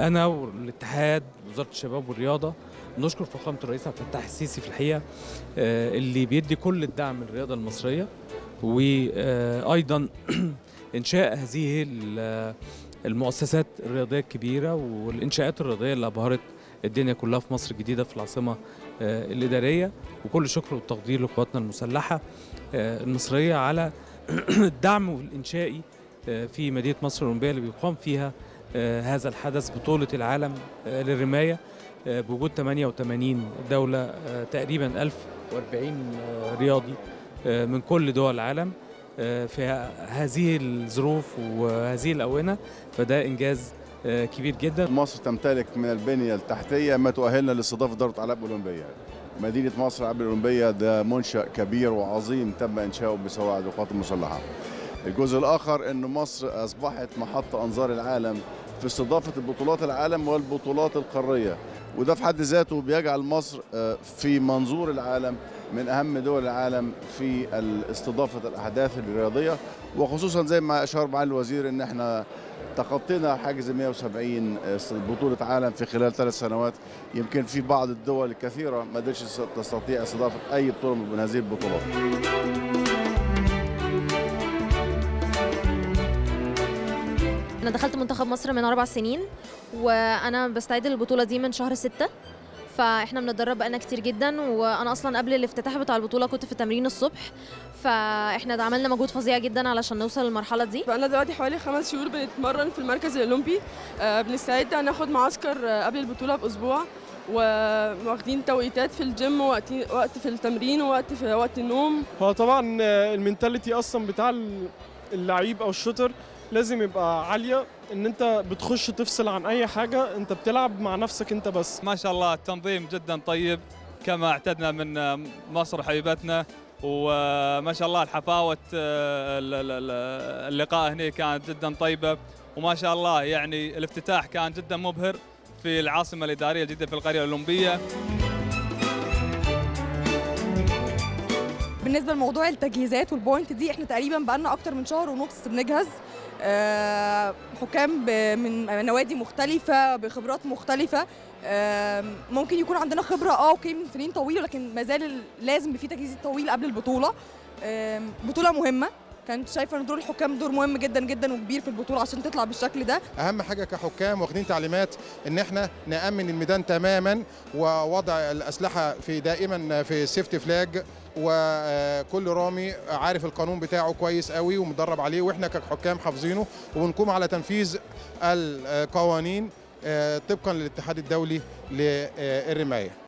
انا والاتحاد وزاره الشباب والرياضه نشكر فخامه الرئيس عبد الفتاح السيسي في الحقيقه آه، اللي بيدي كل الدعم للرياضه المصريه وايضا انشاء هذه ال- المؤسسات الرياضيه الكبيره والانشاءات الرياضيه اللي ابهرت الدنيا كلها في مصر الجديده في العاصمه آه، الاداريه وكل شكر والتقدير لقواتنا المسلحه آه، المصريه على الدعم والانشائي آه، في مدينه مصر الاولمبيه اللي بيقام فيها آه، هذا الحدث بطوله العالم آه، للرمايه آه، بوجود 88 دوله آه، تقريبا 1040 آه، رياضي آه، من كل دول العالم آه، في هذه الظروف وهذه الاونه فده انجاز آه، كبير جدا مصر تمتلك من البنية التحتية ما تؤهلنا لاستضافة دورة ألعاب أولمبية مدينة مصر الألعاب الأولمبية ده منشأ كبير وعظيم تم إنشاؤه بسواعد القوات المسلحة الجزء الآخر أن مصر أصبحت محط أنظار العالم في استضافة البطولات العالم والبطولات القارية وده في حد ذاته بيجعل مصر آه، في منظور العالم من أهم دول العالم في استضافة الأحداث الرياضية وخصوصا زي ما أشار معالي الوزير أن احنا تخطينا حاجز 170 بطولة عالم في خلال ثلاث سنوات يمكن في بعض الدول الكثيرة ما قدرتش تستطيع استضافة أي بطولة من هذه البطولات انا دخلت منتخب مصر من اربع سنين وانا بستعد للبطوله دي من شهر ستة فاحنا بنتدرب بقالنا كتير جدا وانا اصلا قبل الافتتاح بتاع البطوله كنت في تمرين الصبح فاحنا عملنا مجهود فظيع جدا علشان نوصل للمرحله دي بقالنا دلوقتي حوالي خمس شهور بنتمرن في المركز الأولمبي آه، بنستعد هناخد معسكر آه، قبل البطولة بأسبوع واخدين توقيتات في الجيم وقت وقت في التمرين ووقت في وقت النوم هو طبعا آه، المينتاليتي اصلا بتاع ال- اللعيب او الشوتر لازم يبقى عاليه ان انت بتخش تفصل عن اي حاجه انت بتلعب مع نفسك انت بس ما شاء الله التنظيم جدا طيب كما اعتدنا من مصر حبيبتنا وما شاء الله الحفاوة آه، ال- ال- ال- اللقاء هنا كانت جدا طيبة وما شاء الله يعني الافتتاح كان جدا مبهر في العاصمة الإدارية الجديدة في القرية الأولمبية بالنسبه لموضوع التجهيزات والبوينت دي احنا تقريبا بقالنا اكتر من شهر ونص بنجهز آه، حكام ب- من نوادي مختلفه بخبرات مختلفه آه، ممكن يكون عندنا خبره اه اوكي من سنين طويله لكن ما زال ال- لازم في تجهيز طويل قبل البطوله آه، بطوله مهمه كانت شايفه ان دور الحكام دور مهم جدا جدا وكبير في البطوله عشان تطلع بالشكل ده اهم حاجه كحكام واخدين تعليمات ان احنا نامن الميدان تماما ووضع الاسلحه في دائما في سيفتي فلاج وكل رامي عارف القانون بتاعه كويس قوي ومدرب عليه واحنا كحكام حافظينه وبنقوم على تنفيذ القوانين طبقا للاتحاد الدولي للرمايه